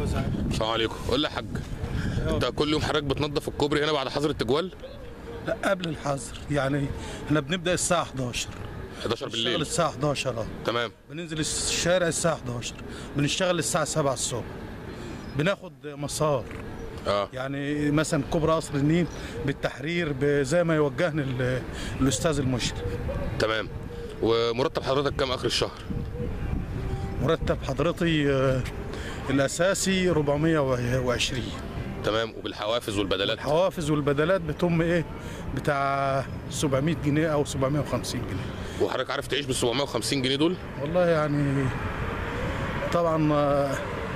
السلام عليكم قول لي يا حاج انت كل يوم حضرتك بتنظف الكوبري هنا بعد حظر التجوال لا قبل الحظر يعني احنا بنبدا الساعه 11 11 بنشتغل بالليل الساعه 11 اه تمام بننزل الشارع الساعه 11 بنشتغل الساعه 7 الصبح بناخد مسار اه يعني مثلا كوبري قصر النيل بالتحرير ب- زي ما يوجهني ال- الاستاذ المشرف تمام ومرتب حضرتك كام اخر الشهر مرتب حضرتي آه، الاساسي 420 تمام وبالحوافز والبدلات الحوافز والبدلات بتم ايه بتاع 700 جنيه او 750 جنيه وحضرتك عارف تعيش بال 750 جنيه دول والله يعني طبعا آه،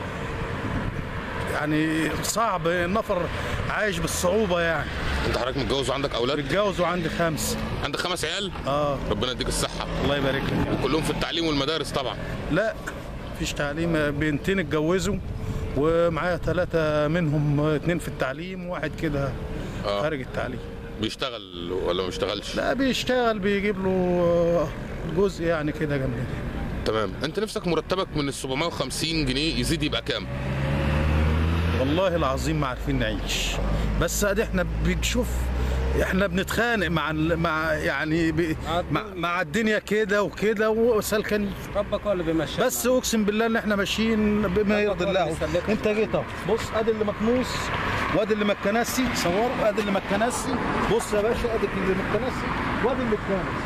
يعني صعب النفر عايش بالصعوبة يعني انت حضرتك متجوز وعندك اولاد متجوز وعندي خمس عندك خمس عيال اه ربنا يديك الصحه الله يبارك لك يعني. كلهم في التعليم والمدارس طبعا لا مفيش تعليم بنتين اتجوزوا ومعايا ثلاثة منهم اتنين في التعليم وواحد كده آه. خارج التعليم بيشتغل ولا ما بيشتغلش لا بيشتغل بيجيب له آه، جزء يعني كده جنبنا تمام انت نفسك مرتبك من ال 750 جنيه يزيد يبقى كام والله العظيم ما عارفين نعيش بس ادي احنا بنشوف احنا بنتخانق مع ال- مع يعني ب... مع, مع الدنيا كده وكده وسلكن ربك هو اللي بيمشي بس اقسم بالله ان احنا ماشيين بما يرضي الله انت جيت اهو بص ادي اللي مكنوس وادي اللي مكنسي صوروا ادي اللي مكنسي بص يا باشا ادي اللي مكنسي وادي اللي اتكنس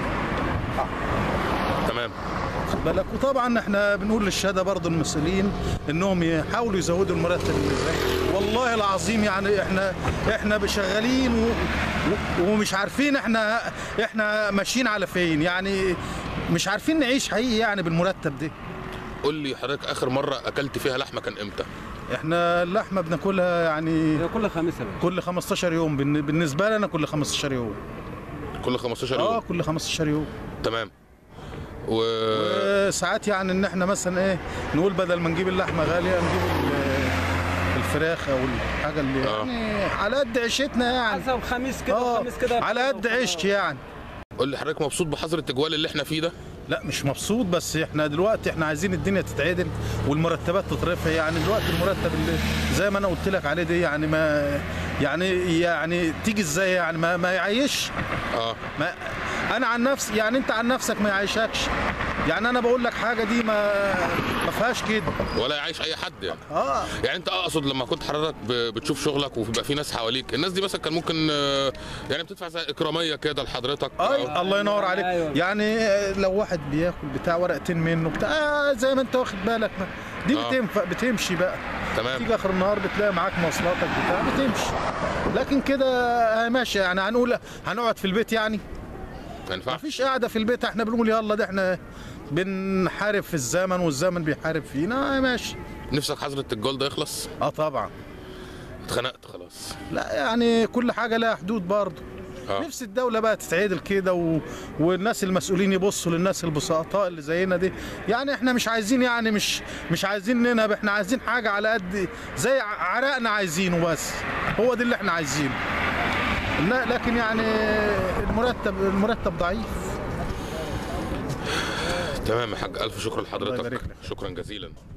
تمام خد بالك وطبعا احنا بنقول للشهاده برضه المسؤولين انهم يحاولوا يزودوا المرتب اللي- والله العظيم يعني احنا احنا شغالين و... و... ومش عارفين احنا احنا ماشيين على فين يعني مش عارفين نعيش حقيقي يعني بالمرتب ده قول لي حضرتك اخر مره اكلت فيها لحمه كان امتى احنا اللحمه بناكلها يعني هي كل خميس يا باشا كل 15 يوم بالن- بالنسبه لنا كل 15 يوم كل 15 اه يوم كل 15 يوم تمام و ساعات يعني ان احنا مثلا ايه نقول بدل ما نجيب اللحمه غاليه نجيب ال- الفراخ او الحاجه اللي آه. يعني على قد عيشتنا يعني حسب خميس كده اه وخميس كده على قد عيشتي يعني قول لي حضرتك مبسوط بحظر التجوال اللي احنا فيه ده لا مش مبسوط بس احنا دلوقتي احنا عايزين الدنيا تتعدل والمرتبات تترفع يعني دلوقتي المرتب اللي زي ما انا قلت لك عليه دي يعني ما يعني يعني تيجي ازاي يعني ما, ما يعيش اه ما انا عن نفسي يعني انت عن نفسك ما يعيشكش يعني انا بقول لك حاجه دي ما ما فيهاش كده ولا يعيش اي حد يعني اه يعني انت اقصد لما كنت حضرتك ب- بتشوف شغلك وبيبقى في ناس حواليك الناس دي مثلا كان ممكن آه، يعني بتدفع زي اكراميه كده لحضرتك اي الله ينور عليك أيوة. يعني لو واحد بياكل بتاع ورقتين منه بتاع آه زي ما انت واخد بالك ما. دي آه. بتنفع بتمشي بقى تمام تيجي اخر النهار بتلاقي معاك مواصلاتك بتاع بتمشي لكن كده آه، ماشي يعني هنقول هنقعد في البيت يعني ما ينفعش مفيش قاعده في البيت احنا بنقول يلا ده احنا بنحارب في الزمن والزمن بيحارب فينا آه ماشي نفسك حظر التجوال ده يخلص اه طبعا اتخنقت خلاص لا يعني كل حاجه لها حدود برضه اه نفس الدولة بقى تتعدل كده و... والناس المسؤولين يبصوا للناس البسطاء اللي زينا دي يعني احنا مش عايزين يعني مش مش عايزين ننهب احنا عايزين حاجة على قد زي ع- عرقنا عايزينه بس هو ده اللي احنا عايزينه لا لكن يعني المرتب المرتب ضعيف تمام يا حاج الف شكر الله لحضرتك يبارك لك. شكرا جزيلا